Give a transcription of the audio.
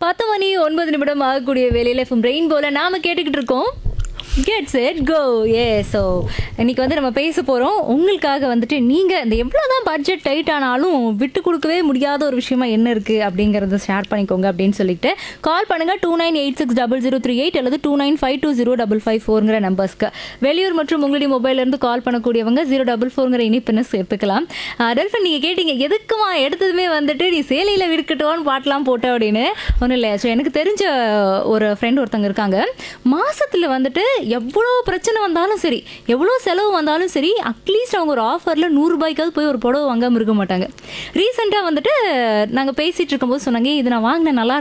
பத்து மணி ஒன்பது நிமிடம் ஆகக்கூடிய வேலையில் எஃப்எம் ரெயின்போல நாம கேட்டுக்கிட்டு இருக்கோம் கெட் செட் கோ ஏ ஸோ இன்னைக்கு வந்து நம்ம பேச போகிறோம் உங்களுக்காக வந்துட்டு நீங்கள் இந்த எவ்வளோ தான் பட்ஜெட் டைட் ஆனாலும் விட்டு கொடுக்கவே முடியாத ஒரு விஷயமா என்ன இருக்குது அப்படிங்கிறத ஷேர் பண்ணிக்கோங்க அப்படின்னு சொல்லிட்டு கால் பண்ணுங்கள் two nine eight six double zero three eight அல்லது two nine five two zero double five ஃபோருங்கிற நம்பர்ஸ்க்கு வெளியூர் மற்றும் உங்களுடைய மொபைல்லேருந்து கால் பண்ணக்கூடியவங்க ஜீரோ டபுள் ஃபோருங்கிற இனிப்புன்னு சேர்த்துக்கலாம் டெல்ஃபன் நீங்கள் கேட்டீங்க எதுக்குமா எடுத்ததுமே வந்துட்டு நீ சேலையில் விற்கட்டும்னு பாட்டெலாம் போட்ட அப்படின்னு ஒன்றும் இல்லை ஸோ எனக்கு தெரிஞ்ச ஒரு ஃப்ரெண்ட் ஒருத்தங்க இருக்காங்க மாசத்துல வந்துட்டு எவ்வளோ பிரச்சனை வந்தாலும் சரி எவ்வளோ செலவு வந்தாலும் சரி அட்லீஸ்ட் அவங்க ஒரு ஆஃபரில் நூறுரூபாய்க்காவது போய் ஒரு புடவை வாங்காமல் இருக்க மாட்டாங்க ரீசெண்டாக வந்துட்டு நாங்கள் பேசிகிட்டு இருக்கும்போது சொன்னாங்க "ஏய், இது நான் வாங்கினேன் நல்லா